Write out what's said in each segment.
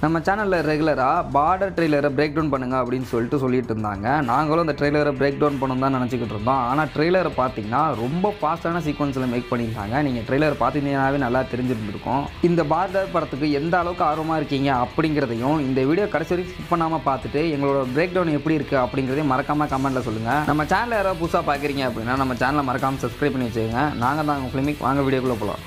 நம்ம சேனலில் ரெகுலராக பார்டர் ட்ரெய்லரை பிரேக் டவுன் பண்ணுங்க அப்படின்னு சொல்லிட்டு சொல்லிட்டு இருந்தாங்க நாங்களும் அந்த ட்ரெய்லரை பிரேக் டவுன் பண்ணணும் தான் நினச்சிக்கிட்டு இருந்தோம் ஆனால் ட்ரெய்லரை பார்த்தீங்கன்னா ரொம்ப ஃபாஸ்ட்டான சீக்வன்ஸில் மேக் பண்ணியிருந்தாங்க நீங்கள் ட்ரெய்லர் பார்த்தீங்கன்னாவே நல்லா தெரிஞ்சிருந்திருக்கும் இந்த பார்டர் படத்துக்கு எந்த அளவுக்கு ஆர்வமாக இருக்கீங்க அப்படிங்கிறதையும் இந்த வீடியோ கடைசி வரைக்கும் ஸ்கிப் பண்ணாமல் பார்த்துட்டு எங்களோட பிரேக் டவுன் எப்படி இருக்குது அப்படிங்கிறதையும் மறக்காமல் கமெண்ட்டில் சொல்லுங்கள் நம்ம சேனலை யாராவது புதுசாக பார்க்குறீங்க அப்படின்னா நம்ம சேனலை மறக்காமல் சப்ஸ்கிரைப் பண்ணி வச்சுக்கோங்க நாங்கள் தான் உங்கள் ஃபிலிமிக் வாங்க வீடியோக்குள்ளே போகலாம்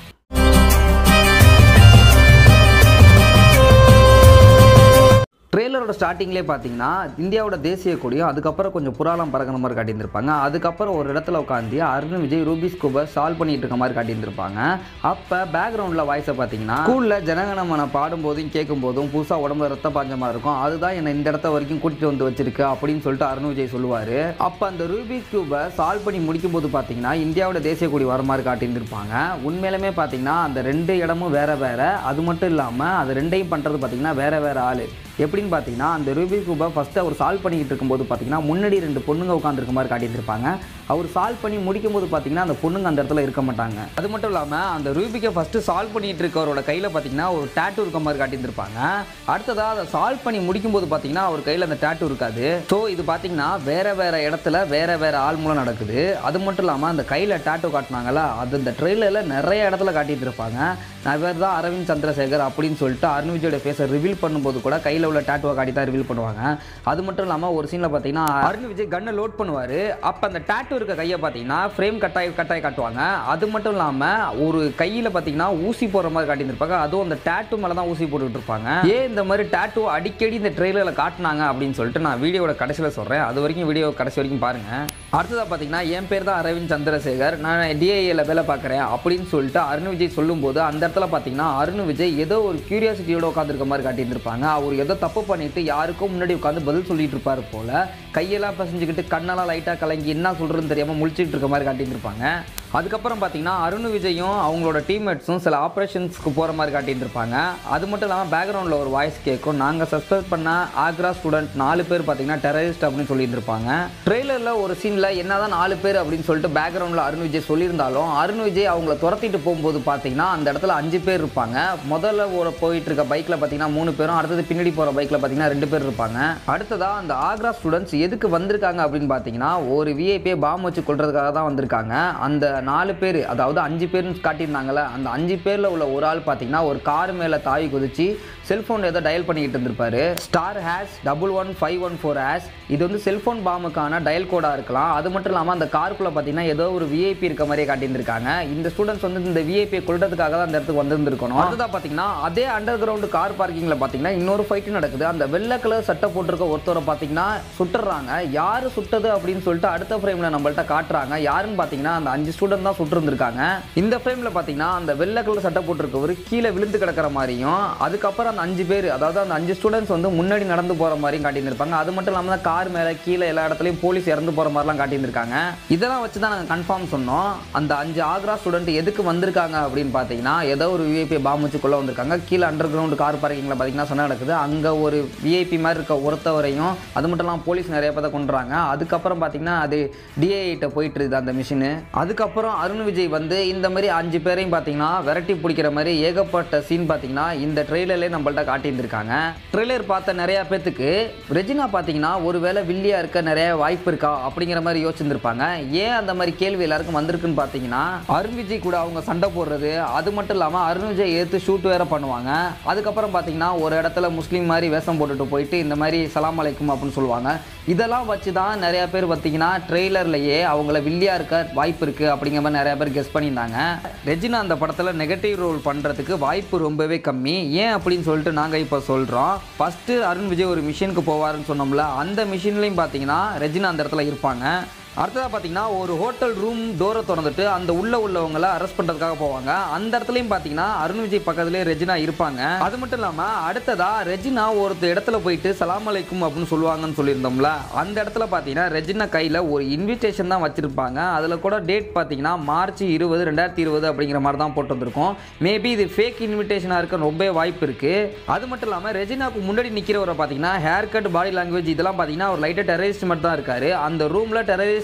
ட்ரெய்லரோட ஸ்டார்டிங்லேயே பார்த்தீங்கன்னா இந்தியாவோட தேசிய கொடியும் அதுக்கப்புறம் கொஞ்சம் புறாலம் பறக்கிற மாதிரி காட்டியிருந்திருப்பாங்க அதுக்கப்புறம் ஒரு இடத்துல உட்காந்து Arun Vijay Rubik's cube solve பண்ணிட்டு இருக்க மாதிரி காட்டியிருந்திருப்பாங்க அப்போ பேக்ரவுண்டில் வாய்ஸை பார்த்தீங்கன்னா ஸ்கூலில் ஜனகணமனை பாடும்போதும் கேட்கும்போதும் புதுசாக உடம்புல ரத்த பாஞ்சமாக இருக்கும் அதுதான் என்னை இந்த இடத்த வரைக்கும் கூட்டிகிட்டு வந்து வச்சிருக்கு அப்படின்னு சொல்லிட்டு அருண் விஜய் சொல்லுவார் அப்போ அந்த ரூபிஸ் கியூபை சால்வ் பண்ணி முடிக்கும் போது பார்த்தீங்கன்னா இந்தியாவோட தேசிய கொடி வர மாதிரி காட்டியிருந்திருப்பாங்க உண்மையிலுமே பார்த்தீங்கன்னா அந்த ரெண்டு இடமும் வேற வேற அது மட்டும் இல்லாமல் அது ரெண்டையும் பண்ணுறது பார்த்தீங்கன்னா வேற வேற ஆள் எப்படின்னு பார்த்தீங்கன்னா அந்த ரூபி கியூபை ஃபஸ்ட்டு அவர் சால்வ் பண்ணிக்கிட்டு இருக்கும்போது பார்த்தீங்கன்னா முன்னாடி ரெண்டு பொண்ணுங்க உட்காந்துருக்க மாதிரி காட்டியிருந்திருப்பாங்க அவர் சால்வ் பண்ணி முடிக்கும் போது பார்த்தீங்கன்னா அந்த பொண்ணுங்க அந்த இடத்துல இருக்க மாட்டாங்க அது மட்டும் இல்லாமல் அந்த ரூபிக்கை ஃபஸ்ட்டு சால்வ் பண்ணிட்டு இருக்கவரோட கையில் பார்த்தீங்கன்னா ஒரு டேட்டூ இருக்க மாதிரி காட்டியிருந்திருப்பாங்க அடுத்ததாக அதை சால்வ் பண்ணி முடிக்கும் போது பார்த்தீங்கன்னா அவர் கையில் அந்த டேட்டூ இருக்காது ஸோ இது பார்த்தீங்கன்னா வேற வேற இடத்துல வேற வேற ஆள் மூலம் நடக்குது அது மட்டும் இல்லாமல் அந்த கையில் டேட்டூ காட்டினாங்களா அது இந்த ட்ரெயிலரில் நிறைய இடத்துல காட்டிட்டு இருப்பாங்க நான் இவர் தான் அரவிந்த் சந்திரசேகர் அப்படின்னு சொல்லிட்டு அருண் விஜயோட ஃபேஸை ரிவீல் பண்ணும்போது கூட கையில் உள்ள டேட்டுவை காட்டி தான் ரிவீல் பண்ணுவாங்க அது மட்டும் இல்லாமல் ஒரு சீனில் பார்த்தீங்கன்னா அருண் விஜய் கன்னை லோட் பண்ணுவார் அப்போ அந்த டேட்டூ இருக்க கையை பார்த்தீங்கன்னா ஃப்ரேம் கட்டாய் கட்டாய் காட்டுவாங்க அது மட்டும் இல்லாமல் ஒரு கையில் பார்த்தீங்கன்னா ஊசி போடுற மாதிரி காட்டியிருப்பாங்க அதுவும் அந்த டேட்டூ மேலே தான் ஊசி போட்டுக்கிட்டு இருப்பாங்க ஏன் இந்த மாதிரி டேட்டூ அடிக்கடி இந்த ட்ரெயிலரில் காட்டினாங்க அப்படின்னு சொல்லிட்டு நான் வீடியோட கடைசியில் சொல்கிறேன் அது வரைக்கும் வீடியோ கடைசி வரைக்கும் பாருங்கள் அடுத்ததாக பார்த்தீங்கன்னா என் பேர் தான் அரவிந்த் சந்திரசேகர் நான் டிஐஏல வேலை பார்க்குறேன் அப்படின்னு சொல்லிட்டு அருண் விஜய் சொல்லும்போது அந்த இடத்துல பார்த்தீங்கன்னா அருண் விஜய் ஏதோ ஒரு கியூரியாசிட்டியோட உட்காந்துருக்க மாதிரி காட்டியிருந்திருப்பாங்க அவர் ஏதோ தப்பு பண்ணிட்டு யாருக்கும் முன்னாடி உட்காந்து பதில் சொல்லிட்டு இருப்பாரு போல கையெல்லாம் பசஞ்சுக்கிட்டு கண்ணெல்லாம் லைட்டாக கலங்கி என்ன சொல்கிறதுன்னு தெரியாமல் முழிச்சிட்டு இருக்க மாதிரி காட்டியிருந்திருப்பாங்க அதுக்கப்புறம் பார்த்தீங்கன்னா அருண் விஜயும் அவங்களோட டீம்மேட்ஸும் சில ஆப்ரேஷன்ஸ்க்கு போகிற மாதிரி காட்டியிருந்திருப்பாங்க அது மட்டும் இல்லாமல் பேக்ரவுண்டில் ஒரு வாய்ஸ் கேட்கும் நாங்கள் சஸ்பெக்ட் பண்ண ஆக்ரா ஸ்டூடெண்ட் நாலு பேர் பார்த்தீங்கன்னா டெரரிஸ்ட் அப்படின்னு சொல்லியிருந்திருப்பாங்க ட்ரெய்லரில் ஒரு சீனில் என்னதான் நாலு பேர் அப்படின்னு சொல்லிட்டு பேக்ரவுண்டில் அருண் விஜய் சொல்லியிருந்தாலும் அருண் விஜய் அவங்கள துரத்திட்டு போகும்போது பார்த்தீங்கன்னா அந்த இடத்துல அஞ்சு பேர் இருப்பாங்க முதல்ல ஒரு போயிட்டு இருக்க பைக்கில் பார்த்தீங்கன்னா மூணு பேரும் அடுத்தது பின்னாடி போகிற பைக்கில் பார்த்தீங்கன்னா ரெண்டு பேர் இருப்பாங்க அடுத்ததாக அந்த ஆக்ரா ஸ்டூடெண்ட்ஸ் எதுக்கு வந்திருக்காங்க அப்படின்னு பார்த்தீங்கன்னா ஒரு விஐபியை பாம் வச்சு கொள்றதுக்காக தான் வந்திருக்காங்க அந்த நாலு பேர் அதாவது அஞ்சு பேர்னு காட்டியிருந்தாங்கல்ல அந்த அஞ்சு பேரில் உள்ள ஒரு ஆள் பார்த்தீங்கன்னா ஒரு கார் மேலே தாவி குதிச்சு செல்ஃபோன் ஏதோ டயல் பண்ணிக்கிட்டு இருந்திருப்பாரு star hash double one five one four hash இது வந்து செல்ஃபோன் பாமுக்கான டயல் கோடாக இருக்கலாம் அது மட்டும் இல்லாமல் அந்த காருக்குள்ளே பார்த்தீங்கன்னா ஏதோ ஒரு விஐபி இருக்க மாதிரியே காட்டியிருந்திருக்காங்க இந்த ஸ்டூடெண்ட்ஸ் வந்து இந்த விஐபியை கொள்றதுக்காக தான் அந்த இடத்துக்கு வந்திருந்திருக்கணும் அடுத்ததாக பார்த்தீங்கன்னா அதே அண்டர் கிரவுண்டு கார் பார்க்கிங்கில் பார்த்தீங்கன்னா இன்னொரு ஃபைட்டு நடக்குது அந்த வெள்ளை கலர் சட்டை போட்டிருக்க ஒருத்தரை பார்த்தீங்கன்னா சுட்டுறாங்க யார் சுட்டது அப்படின்னு சொல்லிட்டு அடுத்த ஃப்ரேமில் நம்மள்ட்ட காட்டுறாங்க யாருன்னு பார்த்தீங்கன்னா அந்த அஞ்சு ஸ்டூடெண்ட் தான் சுட்டிருந்திருக்காங்க இந்த ஃப்ரேமில் பார்த்தீங்கன்னா அந்த வெள்ளை கலர் சட்டை போட்டிருக்கவர் கீழே விழுந்து கிடக்கிற மாதிரியும் அதுக்கப்புறம் அந்த அஞ்சு பேர் அதாவது அந்த அஞ்சு ஸ்டூடெண்ட்ஸ் வந்து முன்னாடி நடந்து போகிற மாதிரியும் காட்டியிருந்திருப்பாங்க அது மட்டும் இல்லாமல் கார் மேலே கீழே எல்லா இடத்துலையும் போலீஸ் இறந்து போகிற மாதிரிலாம் காட்டியிருந்திருக்காங்க இதெல்லாம் வச்சு தான் நாங்கள் கன்ஃபார்ம் சொன்னோம் அந்த அஞ்சு ஆக்ரா ஸ்டூடெண்ட் எதுக்கு வந்திருக்காங்க அப்படின்னு பார்த்தீங்கன்னா ஏதோ ஒரு விஐபி பாம் வச்சு கொள்ள வந்திருக்காங்க கீழே அண்டர் கிரவுண்ட் கார் பார்க்கிங்கில் பார்த்தீங்கன்னா சொன்ன நடக்குது அங்கே ஒரு விஐபி மாதிரி இருக்க ஒருத்தவரையும் அது மட்டும் இல்லாமல் போலீஸ் நிறைய பேர் கொண்டுறாங்க அதுக்கப்புறம் பார்த்தீங்கன்னா அது டிஐகிட்ட போயிட்டு இருக்குது அந்த மிஷினு அதுக்கப்புறம் அருண் விஜய் வந்து இந்த மாதிரி அஞ்சு பேரையும் பார்த்தீங்கன்னா விரட்டி பிடிக்கிற மாதிரி ஏகப்பட்ட சீன் பார்த்தீங்கன்னா இந்த ட்ரெய்லர்லேயே நம்மள்ட்ட காட்டியிருந்திருக்காங்க ட்ரெய்லர் பார்த்த நிறையா பேத்துக்கு ரெஜினா பார்த்தீங்கன்னா ஒருவேளை வில்லியாக இருக்க நிறைய வாய்ப்பு இருக்கா அப்படிங்கிற மாதிரி யோசிச்சிருந்திருப்பாங்க ஏன் அந்த மாதிரி கேள்வி எல்லாருக்கும் வந்திருக்குன்னு பார்த்தீங்கன்னா அருண் விஜய் கூட அவங்க சண்டை போடுறது அது மட்டும் இல்லாமல் அருண் விஜய் ஏற்று ஷூட் வேற பண்ணுவாங்க அதுக்கப்புறம் பார்த்தீங்கன்னா ஒரு இடத்துல முஸ்லீம் மாதிரி வேஷம் போட்டுட்டு போயிட்டு இந்த மாதிரி சலாம் அலைக்கும் அப்படின்னு சொல்லுவாங்க இதெல்லாம் வச்சு தான் நிறைய பேர் பார்த்தீங்கன்னா ட்ரெய்லர்லையே அவங்கள வில்லியா இருக்க வாய்ப்பு இருக்குது அப்படிங்கிற மாதிரி நிறைய பேர் கெஸ் பண்ணியிருந்தாங்க ரெஜினா அந்த படத்தில் நெகட்டிவ் ரோல் பண்ணுறதுக்கு வாய்ப்பு ரொம்பவே கம்மி ஏன் அப்படின்னு சொல்லிட்டு நாங்கள் இப்போ சொல்கிறோம் ஃபஸ்ட்டு அருண் விஜய் ஒரு மிஷினுக்கு போவாருன்னு சொன்னோம்ல அந்த மிஷின்லையும் பார்த்தீங்கன்னா ரெஜினா அந்த இடத்துல இருப்பாங்க அடுத்ததாக பார்த்தீங்கன்னா ஒரு ஹோட்டல் ரூம் டோரை திறந்துட்டு அந்த உள்ள உள்ளவங்களை அரெஸ்ட் பண்ணுறதுக்காக போவாங்க அந்த இடத்துலையும் பார்த்தீங்கன்னா அருண் விஜய் பக்கத்துலேயே ரெஜினா இருப்பாங்க அது மட்டும் இல்லாமல் அடுத்ததா ரெஜினா ஒருத்த இடத்துல போயிட்டு சலாம் அலைக்கும் அப்படின்னு சொல்லுவாங்கன்னு சொல்லியிருந்தோம்ல அந்த இடத்துல பார்த்தீங்கன்னா ரெஜினா கையில் ஒரு இன்விடேஷன் தான் வச்சிருப்பாங்க அதில் கூட டேட் பார்த்தீங்கன்னா மார்ச் இருபது ரெண்டாயிரத்தி இருபது அப்படிங்கிற மாதிரி தான் போட்டு வந்திருக்கோம் மேபி இது ஃபேக் இன்விடேஷனாக இருக்க ரொம்ப வாய்ப்பு இருக்குது அது மட்டும் இல்லாமல் ரெஜினாக்கு முன்னாடி நிற்கிறவரை பார்த்தீங்கன்னா ஹேர் கட் பாடி லாங்குவேஜ் இதெல்லாம் பார்த்தீங்கன்னா ஒரு லைட்டாக டெரரிஸ்ட் மட்டும் தான் இருக்காரு அந்த ரூமில் டெரரிஸ்ட்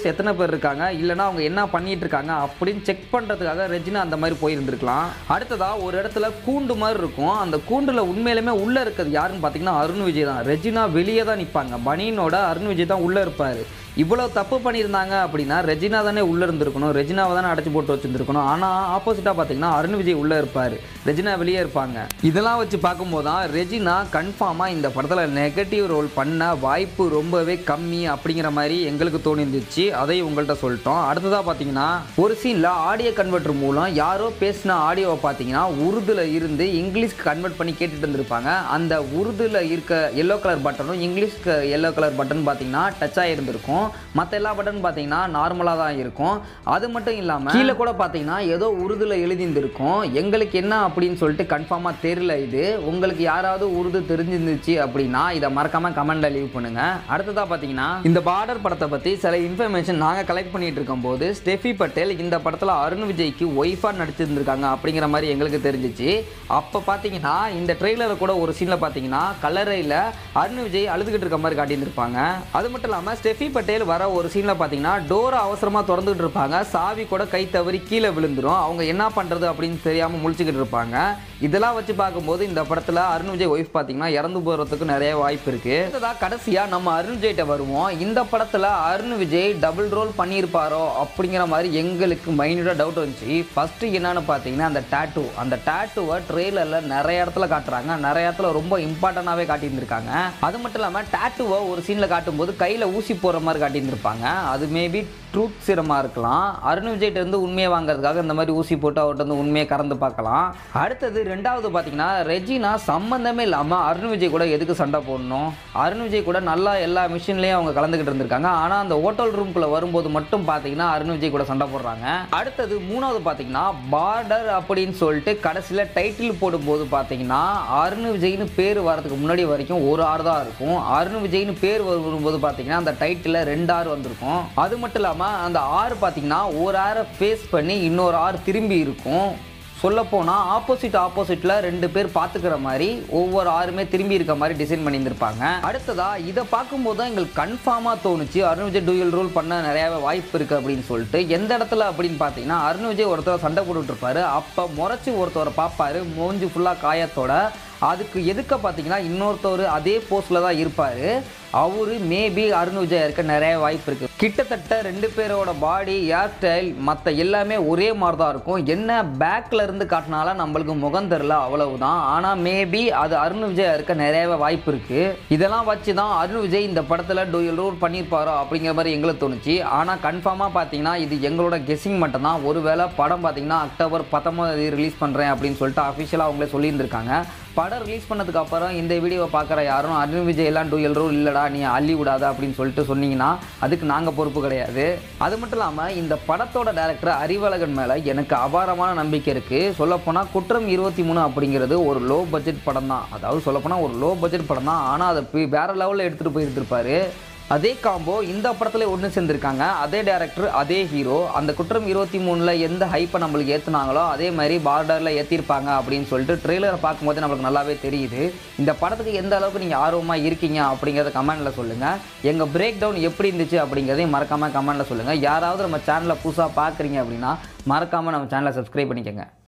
சப்போஸ் எத்தனை பேர் இருக்காங்க இல்லைன்னா அவங்க என்ன பண்ணிட்டு இருக்காங்க அப்படின்னு செக் பண்ணுறதுக்காக ரெஜினா அந்த மாதிரி போயிருந்திருக்கலாம் அடுத்ததா ஒரு இடத்துல கூண்டு மாதிரி இருக்கும் அந்த கூண்டில் உண்மையிலுமே உள்ளே இருக்கிறது யாருன்னு பார்த்தீங்கன்னா அருண் விஜய் தான் ரெஜினா வெளியே தான் நிற்பாங்க பனியனோட அருண் விஜய் தான் உள்ளே இருப்பார் இவ்வளோ தப்பு பண்ணியிருந்தாங்க அப்படின்னா ரெஜினா தானே உள்ளே இருந்திருக்கணும் ரெஜினாவை தானே அடைச்சி போட்டு வச்சிருந்துருக்கணும் ஆனால் ஆப்போசிட்டாக பார்த்தீங்கன்னா அருண் விஜய் உள்ளே இருப்பார் ரெஜினா வெளியே இருப்பாங்க இதெல்லாம் வச்சு பார்க்கும்போது தான் ரெஜினா கன்ஃபார்மாக இந்த படத்தில் நெகட்டிவ் ரோல் பண்ண வாய்ப்பு ரொம்பவே கம்மி அப்படிங்கிற மாதிரி எங்களுக்கு தோணிருந்துச்சு அதை உங்கள்கிட்ட சொல்லிட்டோம் அடுத்ததாக பார்த்தீங்கன்னா ஒரு சீனில் ஆடியோ கன்வெர்ட்டர் மூலம் யாரோ பேசின ஆடியோவை பார்த்தீங்கன்னா உருதுல இருந்து இங்கிலீஷ்க்கு கன்வெர்ட் பண்ணி கேட்டுட்டு இருந்திருப்பாங்க அந்த உருதுல இருக்க எல்லோ கலர் பட்டனும் இங்கிலீஷ்க்கு எல்லோ கலர் பட்டன் பார்த்தீங்கன்னா டச் ஆகிருந்திருக்கும் மற்ற எல்லா பட்டன் பார்த்தீங்கன்னா நார்மலாக தான் இருக்கும் அது மட்டும் இல்லாமல் கீழே கூட பார்த்தீங்கன்னா ஏதோ உருதுல எழுதியிருந்திருக்கும் எங்களுக்கு என்ன அப்படின்னு சொல்லிட்டு கன்ஃபார்மாக தெரியல இது உங்களுக்கு யாராவது உருது தெரிஞ்சிருந்துச்சு அப்படின்னா இதை மறக்காம கமெண்ட்ல லீவ் பண்ணுங்க அடுத்ததாக பார்த்தீங்கன்னா இந்த பார்டர் படத்தை பற்றி சில இன்ஃபர்மேஷன் நாங்கள் கலெக்ட் பண்ணிட்டு இருக்கும்போது ஸ்டெஃபி பட்டேல் இந்த படத்தில் அருண் விஜய்க்கு ஒய்ஃபாக நடிச்சிருந்திருக்காங்க அப்படிங்கிற மாதிரி எங்களுக்கு தெரிஞ்சிச்சு அப்போ பார்த்தீங்கன்னா இந்த ட்ரெய்லரை கூட ஒரு சீனில் பார்த்தீங்கன்னா கல்லறையில் அருண் விஜய் அழுதுகிட்டு இருக்க மாதிரி காட்டியிருந்திருப்பாங்க அது மட்டும் இல்லாமல் ஸ்டெஃபி பட்டேல் வர ஒரு சீனில் பார்த்தீங்கன்னா டோரை அவசரமாக திறந்துகிட்டு இருப்பாங்க சாவி கூட கை தவறி கீழே விழுந்துரும் அவங்க என்ன பண்ணுறது அப்படின்னு தெரியாமல் முழிச்சுக்கிட்டு இருப்பாங்க இதெல்லாம் வச்சு பார்க்கும்போது இந்த படத்தில் அருண் விஜய் ஒய்ஃப் பார்த்தீங்கன்னா இறந்து போகிறதுக்கு நிறைய வாய்ப்பு இருக்குது அடுத்ததாக கடைசியாக நம்ம அருண் விஜய்கிட்ட வருவோம் இந்த படத்தில் அருண் விஜய் டபுள் ரோல் பண்ணியிருப்பாரோ அப்படிங்கிற மாதிரி எங்களுக்கு மைனூட்டாக டவுட் வந்துச்சு ஃபஸ்ட்டு என்னன்னு பார்த்தீங்கன்னா அந்த டேட்டூ அந்த டேட்டூவை ட்ரெய்லரில் நிறைய இடத்துல காட்டுறாங்க நிறைய இடத்துல ரொம்ப இம்பார்ட்டண்டாகவே காட்டியிருந்திருக்காங்க அது மட்டும் இல்லாமல் டேட்டூவை ஒரு சீனில் காட்டும்போது கையில் ஊசி போடுற மாதிரி காட்டியிருந்திருப்பாங்க அது மேபி ட்ரூத் சிரமாக இருக்கலாம் அருண் விஜய்கிட்ட இருந்து உண்மையை வாங்குறதுக்காக இந்த மாதிரி ஊசி போட்டு அவர்கிட்ட வந்து உண்மையை கறந்து பார்க்கலாம் அடுத்தது ரெண்டாவது பார்த்தீங்கன்னா ரெஜினா சம்மந்தமே இல்லாமல் அருண் விஜய் கூட எதுக்கு சண்டை போடணும் அருண் விஜய் கூட நல்லா எல்லா மிஷின்லேயும் அவங்க கலந்துக்கிட்டு இருந்திருக்காங்க ஆனால் அந்த ஹோட்டல் ரூம்குள்ளே வரும்போது மட்டும் பார்த்தீங்கன்னா அருண் விஜய் கூட சண்டை போடுறாங்க அடுத்தது மூணாவது பார்த்தீங்கன்னா பார்டர் அப்படின்னு சொல்லிட்டு கடைசியில் டைட்டில் போடும்போது பார்த்தீங்கன்னா அருண் விஜய்னு பேர் வரதுக்கு முன்னாடி வரைக்கும் ஒரு ஆறு தான் இருக்கும் அருண் விஜய்னு பேர் வரும்போது பார்த்தீங்கன்னா அந்த டைட்டில் ரெண்டு ஆறு வந்திருக்கும் அது மட்டும் இல்லாமல் அந்த ஆறு பார்த்தீங்கன்னா ஒரு ஆறை ஃபேஸ் பண்ணி இன்னொரு ஆறு திரும்பி இருக்கும் சொல்லப்போனால் ஆப்போசிட் ஆப்போசிட்டில் ரெண்டு பேர் பார்த்துக்கிற மாதிரி ஒவ்வொரு ஆறுமே திரும்பி இருக்க மாதிரி டிசைன் பண்ணியிருந்திருப்பாங்க அடுத்ததா இதை பார்க்கும்போது தான் எங்களுக்கு கன்ஃபார்மாக தோணுச்சு அருண் விஜய் டூயல் ரோல் பண்ண நிறையாவே வாய்ப்பு இருக்குது அப்படின்னு சொல்லிட்டு எந்த இடத்துல அப்படின்னு பார்த்தீங்கன்னா அருண் விஜய் ஒருத்தர் சண்டை போட்டுட்டு இருப்பாரு அப்போ முறைச்சி ஒருத்தவரை பார்ப்பாரு மூஞ்சி ஃபுல்லாக காயத்தோட அதுக்கு எதுக்க பார்த்தீங்கன்னா இன்னொருத்தவர் அதே போஸ்டில் தான் இருப்பார் அவரு மேபி அருண் விஜய் இருக்க நிறைய வாய்ப்பு இருக்கு கிட்டத்தட்ட ரெண்டு பேரோட பாடி ஹேர் ஸ்டைல் மற்ற எல்லாமே ஒரே மாதிரி தான் இருக்கும் என்ன பேக்ல இருந்து காட்டினால நம்மளுக்கு முகம் தெரில அவ்வளவுதான் ஆனால் மேபி அது அருண் விஜய் இருக்க நிறையவே வாய்ப்பு இருக்கு இதெல்லாம் வச்சு தான் அருண் விஜய் இந்த படத்தில் டூயல் ரோல் பண்ணியிருப்பாரோ அப்படிங்கிற மாதிரி எங்களுக்கு தோணுச்சு ஆனால் கன்ஃபார்மாக பார்த்தீங்கன்னா இது எங்களோட கெஸ்ஸிங் மட்டும் தான் ஒருவேளை படம் பார்த்தீங்கன்னா அக்டோபர் பத்தொன்பது ரிலீஸ் பண்ணுறேன் அப்படின்னு சொல்லிட்டு அஃபிஷியலாக அவங்களே சொல்லியிருந்திருக்காங்க படம் ரிலீஸ் பண்ணதுக்கு அப்புறம் இந்த வீடியோவை பார்க்குற யாரும் அருண் விஜய் எல்லாம் டூயல் ரோல் இல்லடா நீ அள்ளி விடாத அப்படின்னு சொல்லிட்டு சொன்னீங்கன்னா அதுக்கு நாங்கள் பொறுப்பு கிடையாது அது மட்டும் இல்லாமல் இந்த படத்தோட டேரக்டர் அறிவழகன் மேலே எனக்கு அபாரமான நம்பிக்கை இருக்குது சொல்லப்போனால் குற்றம் இருபத்தி மூணு அப்படிங்கிறது ஒரு லோ பட்ஜெட் படம் தான் அதாவது சொல்லப்போனால் ஒரு லோ பட்ஜெட் படம் தான் ஆனால் அதை போய் வேறு லெவலில் எடுத்துகிட்டு போயிருந்திருப்பாரு அதே காம்போ இந்த படத்துல ஒன்று சேர்ந்துருக்காங்க அதே டேரக்டர் அதே ஹீரோ அந்த குற்றம் இருபத்தி மூணில் எந்த ஹைப்பை நம்மளுக்கு ஏற்றுனாங்களோ அதே மாதிரி பார்டரில் ஏற்றிருப்பாங்க அப்படின்னு சொல்லிட்டு ட்ரெய்லரை பார்க்கும்போது நம்மளுக்கு நல்லாவே தெரியுது இந்த படத்துக்கு எந்த அளவுக்கு நீங்கள் ஆர்வமாக இருக்கீங்க அப்படிங்கிறத கமெண்ட்டில் சொல்லுங்கள் எங்கள் பிரேக் டவுன் எப்படி இருந்துச்சு அப்படிங்கிறதையும் மறக்காமல் கமெண்ட்டில் சொல்லுங்கள் யாராவது நம்ம சேனலை புதுசாக பார்க்குறீங்க அப்படின்னா மறக்காமல் நம்ம சேனலை சப்ஸ்கிரைப் பண்ணிக்கோங்க